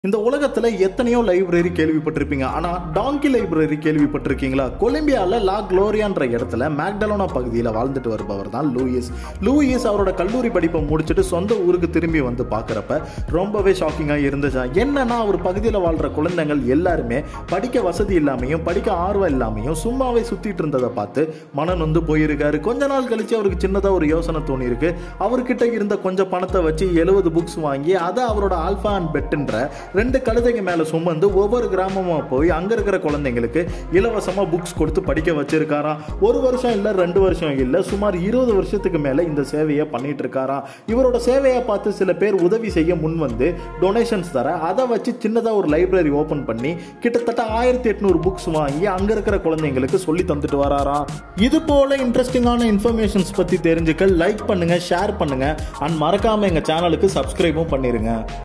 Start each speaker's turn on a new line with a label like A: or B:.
A: இந்த உலகத்துல எத்தனையோ லைப்ரரி கேள்விப்பட்டிருப்பீங்க ஆனா டாங்கி லைப்ரரி கேள்விப்பட்டிருக்கீங்களா கொலம்பியால லா குளோரியான்ற இடத்துல மேக்டலோனா பகுதியில் வாழ்ந்துட்டு வருபவர் தான் லூயிஸ் லூயிஸ் அவரோட கல்லூரி படிப்பை முடிச்சுட்டு சொந்த ஊருக்கு திரும்பி வந்து பார்க்குறப்ப ரொம்பவே ஷாக்கிங்காக இருந்துச்சா என்னன்னா அவர் பகுதியில் வாழ்ற குழந்தைகள் எல்லாருமே படிக்க வசதி இல்லாமையும் படிக்க ஆர்வம் இல்லாமையும் சும்மாவே சுத்திட்டு இருந்ததை பார்த்து மனம் நொந்து போயிருக்காரு கொஞ்ச நாள் கழிச்சு அவருக்கு சின்னதாக ஒரு யோசனை தோணியிருக்கு அவர்கிட்ட இருந்த கொஞ்சம் பணத்தை வச்சு எழுபது புக்ஸ் வாங்கி அதை அவரோட ஆல்ஃபா அண்ட் பெட்டுன்ற ரெண்டு கழுதைங்க மேலே சுமந்து ஒவ்வொரு கிராமமாக போய் அங்கே இருக்கிற குழந்தைங்களுக்கு இலவசமாக புக்ஸ் கொடுத்து படிக்க வச்சிருக்காராம் ஒரு வருஷம் இல்லை ரெண்டு வருஷம் இல்லை சுமார் இருபது வருஷத்துக்கு மேலே இந்த சேவையை பண்ணிட்டு இருக்காராம் இவரோட சேவையை பார்த்து சில பேர் உதவி செய்ய முன் வந்து டொனேஷன்ஸ் தர அதை வச்சு சின்னதாக ஒரு லைப்ரரி ஓப்பன் பண்ணி கிட்டத்தட்ட ஆயிரத்தி எட்நூறு புக்ஸ் வாங்கி அங்கே இருக்கிற குழந்தைங்களுக்கு சொல்லி தந்துட்டு வராராம் இது போல இன்ட்ரெஸ்டிங்கான இன்ஃபர்மேஷன்ஸ் பற்றி தெரிஞ்சுக்க லைக் பண்ணுங்க ஷேர் பண்ணுங்க அண்ட் மறக்காம எங்கள் சேனலுக்கு சப்ஸ்கிரைபும் பண்ணிருங்க